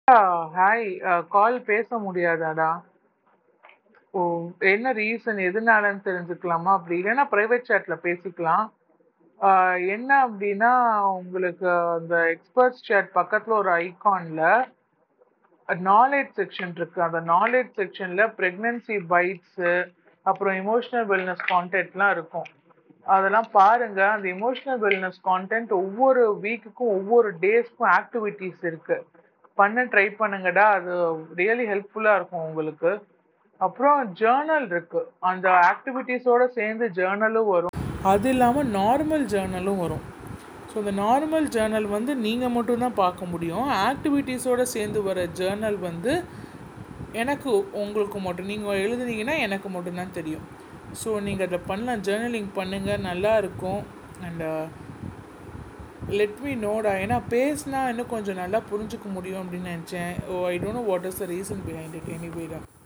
hi கால் பேச முடியாதாடா ஓ என்ன reason எதனாலன்னு தெரிஞ்சுக்கலாமா அப்படி இல்லைன்னா ப்ரைவேட் சேட்ல பேசிக்கலாம் ஆஹ் என்ன அப்படின்னா உங்களுக்கு அந்த எக்ஸ்பர்ட்ஸ் சேட் பக்கத்தில் ஒரு ஐகானில் நாலேஜ் செக்ஷன் இருக்கு அந்த நாலேஜ் செக்ஷன்ல ப்ரெக்னென்சி பைட்ஸு அப்புறம் இமோஷனல் வெல்னஸ் கான்டென்ட்லாம் இருக்கும் அதெல்லாம் பாருங்க அந்த இமோஷனல் வெல்னஸ் கான்டென்ட் ஒவ்வொரு வீக்குக்கும் ஒவ்வொரு டேஸ்க்கும் ஆக்டிவிட்டீஸ் இருக்கு பண்ண ட்ரை பண்ணுங்கடா அது ரியலி ஹெல்ப்ஃபுல்லாக இருக்கும் உங்களுக்கு அப்புறம் ஜேர்னல் இருக்கு அந்த ஆக்டிவிட்டீஸோட சேர்ந்து ஜேர்னலும் வரும் அது இல்லாமல் நார்மல் ஜேர்னலும் வரும் ஸோ இந்த நார்மல் ஜேர்னல் வந்து நீங்கள் மட்டும்தான் பார்க்க முடியும் ஆக்டிவிட்டீஸோட சேர்ந்து வர ஜேர்னல் வந்து எனக்கு உங்களுக்கு மட்டும் நீங்கள் எழுதுனீங்கன்னா எனக்கு மட்டும்தான் தெரியும் ஸோ நீங்கள் அதை பண்ணலாம் ஜேர்னலிங் பண்ணுங்கள் நல்லா இருக்கும் அண்ட் லெட் மீ நோடா ஏன்னா பேசினா இன்னும் கொஞ்சம் நல்லா புரிஞ்சுக்க முடியும் அப்படின்னு நினச்சேன் oh I don't know what is the reason behind it anyway தான்